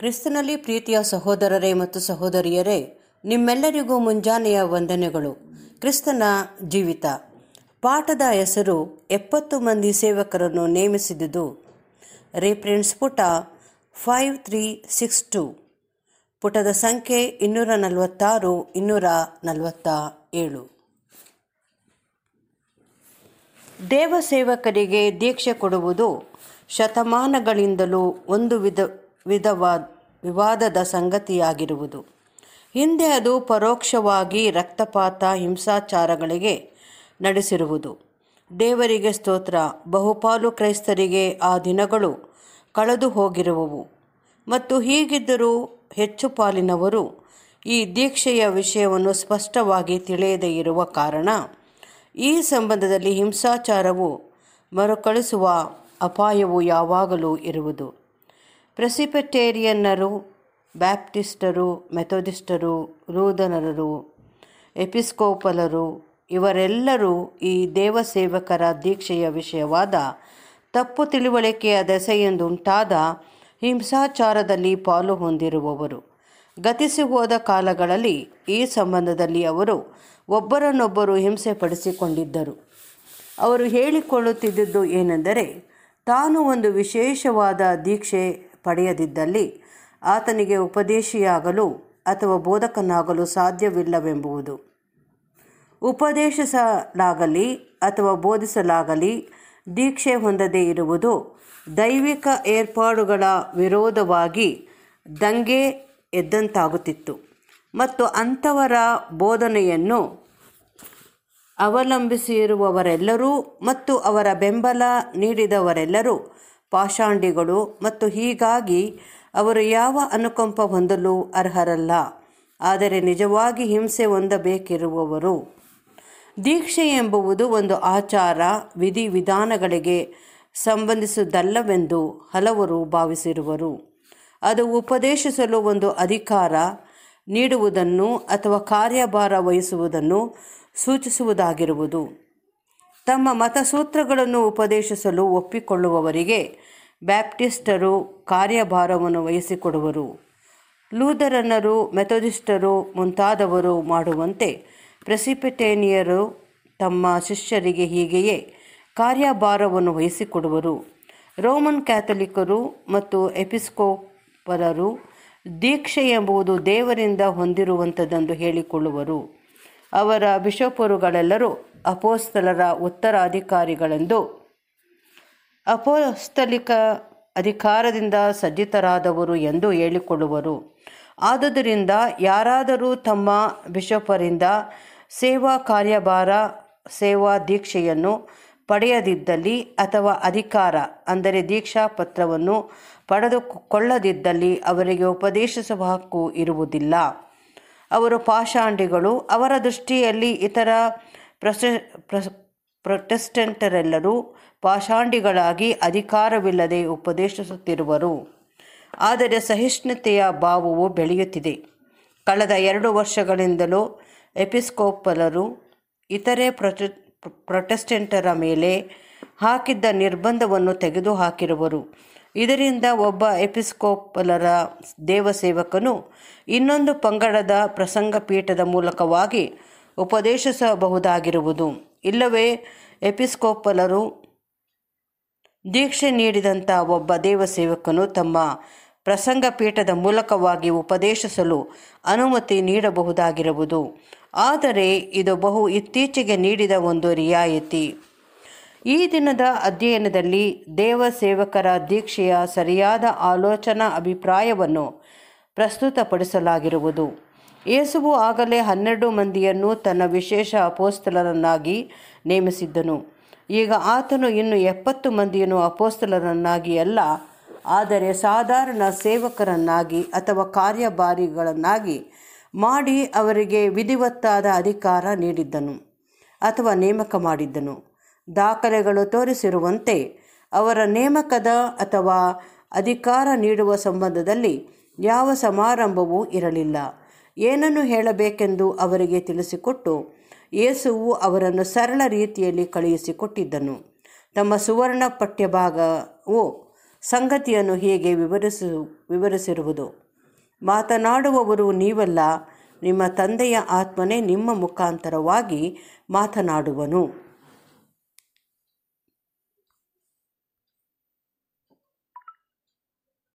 ಕ್ರಿಸ್ತನಲ್ಲಿ ಪ್ರೀತಿಯ ಸಹೋದರರೇ ಮತ್ತು ಸಹೋದರಿಯರೇ ನಿಮ್ಮೆಲ್ಲರಿಗೂ ಮುಂಜಾನೆಯ ವಂದನೆಗಳು ಕ್ರಿಸ್ತನ ಜೀವಿತ ಪಾಠದ ಹೆಸರು ಎಪ್ಪತ್ತು ಮಂದಿ ಸೇವಕರನ್ನು ನೇಮಿಸಿದುದು ರೆಫರೆನ್ಸ್ ಪುಟ ಫೈವ್ ತ್ರೀ ಸಿಕ್ಸ್ ಟು ಪುಟದ ಸಂಖ್ಯೆ ಇನ್ನೂರ ನಲವತ್ತಾರು ಇನ್ನೂರ ನಲವತ್ತ ಏಳು ದೇವಸೇವಕರಿಗೆ ದೀಕ್ಷೆ ಕೊಡುವುದು ಶತಮಾನಗಳಿಂದಲೂ ಒಂದು ವಿಧ ವಿಧವಾದ ವಿವಾದದ ಸಂಗತಿಯಾಗಿರುವುದು ಹಿಂದೆ ಅದು ಪರೋಕ್ಷವಾಗಿ ರಕ್ತಪಾತ ಹಿಂಸಾಚಾರಗಳಿಗೆ ನಡೆಸಿರುವುದು ದೇವರಿಗೆ ಸ್ತೋತ್ರ ಬಹುಪಾಲು ಕ್ರೈಸ್ತರಿಗೆ ಆ ದಿನಗಳು ಕಳೆದು ಹೋಗಿರುವವು ಮತ್ತು ಹೀಗಿದ್ದರೂ ಹೆಚ್ಚು ಪಾಲಿನವರು ಈ ದೀಕ್ಷೆಯ ವಿಷಯವನ್ನು ಸ್ಪಷ್ಟವಾಗಿ ತಿಳಿಯದೇ ಇರುವ ಕಾರಣ ಈ ಸಂಬಂಧದಲ್ಲಿ ಹಿಂಸಾಚಾರವು ಮರುಕಳಿಸುವ ಅಪಾಯವು ಯಾವಾಗಲೂ ಇರುವುದು ಪ್ರೆಸಿಪೆಟೇರಿಯನ್ನರು ಬ್ಯಾಪ್ಟಿಸ್ಟರು ಮೆಥೋಡಿಸ್ಟರು ಲೂದನರು ಎಪಿಸ್ಕೋಪಲರು ಇವರೆಲ್ಲರೂ ಈ ದೇವಸೇವಕರ ದೀಕ್ಷೆಯ ವಿಷಯವಾದ ತಪ್ಪು ತಿಳುವಳಿಕೆಯ ದೆಸೆಯಿಂದುಂಟಾದ ಹಿಂಸಾಚಾರದಲ್ಲಿ ಪಾಲು ಹೊಂದಿರುವವರು ಗತಿಸಿ ಹೋದ ಕಾಲಗಳಲ್ಲಿ ಈ ಸಂಬಂಧದಲ್ಲಿ ಅವರು ಒಬ್ಬರನ್ನೊಬ್ಬರು ಹಿಂಸೆಪಡಿಸಿಕೊಂಡಿದ್ದರು ಅವರು ಹೇಳಿಕೊಳ್ಳುತ್ತಿದ್ದುದು ಏನೆಂದರೆ ತಾನು ಒಂದು ವಿಶೇಷವಾದ ದೀಕ್ಷೆ ಪಡೆಯದಿದ್ದಲ್ಲಿ ಆತನಿಗೆ ಉಪದೇಶಿಯಾಗಲು ಅಥವಾ ಬೋಧಕನಾಗಲು ಸಾಧ್ಯವಿಲ್ಲವೆಂಬುದು ಉಪದೇಶಿಸಲಾಗಲಿ ಅಥವಾ ಬೋಧಿಸಲಾಗಲಿ ದೀಕ್ಷೆ ಹೊಂದದೇ ಇರುವುದು ದೈವಿಕ ಏರ್ಪಾಡುಗಳ ವಿರೋಧವಾಗಿ ದಂಗೆ ಎದ್ದಂತಾಗುತ್ತಿತ್ತು ಮತ್ತು ಅಂಥವರ ಬೋಧನೆಯನ್ನು ಅವಲಂಬಿಸಿರುವವರೆಲ್ಲರೂ ಮತ್ತು ಅವರ ಬೆಂಬಲ ನೀಡಿದವರೆಲ್ಲರೂ ಪಾಷಾಂಡಿಗಳು ಮತ್ತು ಹೀಗಾಗಿ ಅವರು ಯಾವ ಅನುಕಂಪ ಹೊಂದಲು ಅರ್ಹರಲ್ಲ ಆದರೆ ನಿಜವಾಗಿ ಹಿಂಸೆ ಹೊಂದಬೇಕಿರುವವರು ದೀಕ್ಷೆ ಎಂಬುವುದು ಒಂದು ಆಚಾರ ವಿಧಿವಿಧಾನಗಳಿಗೆ ಸಂಬಂಧಿಸುವುದಲ್ಲವೆಂದು ಹಲವರು ಭಾವಿಸಿರುವರು ಅದು ಉಪದೇಶಿಸಲು ಒಂದು ಅಧಿಕಾರ ನೀಡುವುದನ್ನು ಅಥವಾ ಕಾರ್ಯಭಾರ ವಹಿಸುವುದನ್ನು ಸೂಚಿಸುವುದಾಗಿರುವುದು ತಮ್ಮ ಮತಸೂತ್ರಗಳನ್ನು ಉಪದೇಶಿಸಲು ಒಪ್ಪಿಕೊಳ್ಳುವವರಿಗೆ ಬ್ಯಾಪ್ಟಿಸ್ಟರು ಕಾರ್ಯಭಾರವನ್ನು ವಹಿಸಿಕೊಡುವರು ಲೂದರನ್ನರು ಮೆಥೋಡಿಸ್ಟರು ಮುಂತಾದವರು ಮಾಡುವಂತೆ ಪ್ರೆಸಿಪಿಟೇನಿಯರು ತಮ್ಮ ಶಿಷ್ಯರಿಗೆ ಹೀಗೆಯೇ ಕಾರ್ಯಭಾರವನ್ನು ವಹಿಸಿಕೊಡುವರು ರೋಮನ್ ಕ್ಯಾಥಲಿಕರು ಮತ್ತು ಎಪಿಸ್ಕೋಪರರು ದೀಕ್ಷೆ ಎಂಬುದು ದೇವರಿಂದ ಹೊಂದಿರುವಂಥದ್ದೆಂದು ಹೇಳಿಕೊಳ್ಳುವರು ಅವರ ಬಿಷಪರುಗಳೆಲ್ಲರೂ ಅಪೋಸ್ತಲರ ಉತ್ತರಾಧಿಕಾರಿಗಳೆಂದು ಅಪೋಸ್ತಲಿಕ ಅಧಿಕಾರದಿಂದ ಸಜ್ಜಿತರಾದವರು ಎಂದು ಹೇಳಿಕೊಳ್ಳುವರು ಆದುದರಿಂದ ಯಾರಾದರೂ ತಮ್ಮ ಬಿಷಪರಿಂದ ಸೇವಾ ಕಾರ್ಯಭಾರ ಸೇವಾ ದೀಕ್ಷೆಯನ್ನು ಪಡೆಯದಿದ್ದಲ್ಲಿ ಅಥವಾ ಅಧಿಕಾರ ಅಂದರೆ ದೀಕ್ಷಾ ಪತ್ರವನ್ನು ಪಡೆದುಕೊಳ್ಳದಿದ್ದಲ್ಲಿ ಅವರಿಗೆ ಉಪದೇಶಿಸುವ ಹಕ್ಕು ಇರುವುದಿಲ್ಲ ಅವರು ಪಾಷಾಂಡಿಗಳು ಅವರ ದೃಷ್ಟಿಯಲ್ಲಿ ಇತರ ಪ್ರೊಸೆ ಪ್ರೊಟೆಸ್ಟೆಂಟರೆಲ್ಲರೂ ಪಾಷಾಂಡಿಗಳಾಗಿ ಅಧಿಕಾರವಿಲ್ಲದೆ ಉಪದೇಶಿಸುತ್ತಿರುವರು ಆದರೆ ಸಹಿಷ್ಣುತೆಯ ಭಾವವು ಬೆಳೆಯುತ್ತಿದೆ ಕಳೆದ ಎರಡು ವರ್ಷಗಳಿಂದಲೂ ಎಪಿಸ್ಕೋಪಲರು ಇತರೆ ಪ್ರೊಟೆ ಪ್ರೊಟೆಸ್ಟೆಂಟರ ಮೇಲೆ ಹಾಕಿದ್ದ ನಿರ್ಬಂಧವನ್ನು ತೆಗೆದುಹಾಕಿರುವರು ಇದರಿಂದ ಒಬ್ಬ ಎಪಿಸ್ಕೋಪಲರ ದೇವಸೇವಕನು ಇನ್ನೊಂದು ಪಂಗಡದ ಪ್ರಸಂಗ ಪೀಠದ ಮೂಲಕವಾಗಿ ಉಪದೇಶಿಸಬಹುದಾಗಿರುವುದು ಇಲ್ಲವೇ ಎಪಿಸ್ಕೋಪಲರು ದೀಕ್ಷೆ ನೀಡಿದಂಥ ಒಬ್ಬ ದೇವಸೇವಕನು ತಮ್ಮ ಪ್ರಸಂಗ ಪೀಠದ ಮೂಲಕವಾಗಿ ಉಪದೇಶಿಸಲು ಅನುಮತಿ ನೀಡಬಹುದಾಗಿರುವುದು ಆದರೆ ಇದು ಬಹು ಇತ್ತೀಚೆಗೆ ನೀಡಿದ ಒಂದು ರಿಯಾಯಿತಿ ಈ ದಿನದ ಅಧ್ಯಯನದಲ್ಲಿ ದೇವಸೇವಕರ ದೀಕ್ಷೆಯ ಸರಿಯಾದ ಆಲೋಚನಾ ಅಭಿಪ್ರಾಯವನ್ನು ಪ್ರಸ್ತುತಪಡಿಸಲಾಗಿರುವುದು ಯೇಸುವು ಆಗಲೇ ಹನ್ನೆರಡು ಮಂದಿಯನ್ನು ತನ್ನ ವಿಶೇಷ ಅಪೋಸ್ತಲರನ್ನಾಗಿ ನೇಮಿಸಿದ್ದನು ಈಗ ಆತನು ಇನ್ನು ಎಪ್ಪತ್ತು ಮಂದಿಯನ್ನು ಅಪೋಸ್ತಲರನ್ನಾಗಿ ಅಲ್ಲ ಆದರೆ ಸಾಧಾರಣ ಸೇವಕರನ್ನಾಗಿ ಅಥವಾ ಕಾರ್ಯಭಾರಿಗಳನ್ನಾಗಿ ಮಾಡಿ ಅವರಿಗೆ ವಿಧಿವತ್ತಾದ ಅಧಿಕಾರ ನೀಡಿದ್ದನು ಅಥವಾ ನೇಮಕ ಮಾಡಿದ್ದನು ದಾಖಲೆಗಳು ತೋರಿಸಿರುವಂತೆ ಅವರ ನೇಮಕದ ಅಥವಾ ಅಧಿಕಾರ ನೀಡುವ ಸಂಬಂಧದಲ್ಲಿ ಯಾವ ಸಮಾರಂಭವೂ ಇರಲಿಲ್ಲ ಏನನ್ನು ಹೇಳಬೇಕೆಂದು ಅವರಿಗೆ ತಿಳಿಸಿಕೊಟ್ಟು ಯೇಸುವು ಅವರನ್ನು ಸರಳ ರೀತಿಯಲ್ಲಿ ಕಳುಹಿಸಿಕೊಟ್ಟಿದ್ದನು ತಮ್ಮ ಸುವರ್ಣ ಪಠ್ಯಭಾಗವು ಸಂಗತಿಯನ್ನು ಹೀಗೆ ವಿವರಿಸು ವಿವರಿಸಿರುವುದು ಮಾತನಾಡುವವರು ನೀವಲ್ಲ ನಿಮ್ಮ ತಂದೆಯ ಆತ್ಮನೇ ನಿಮ್ಮ ಮುಖಾಂತರವಾಗಿ ಮಾತನಾಡುವನು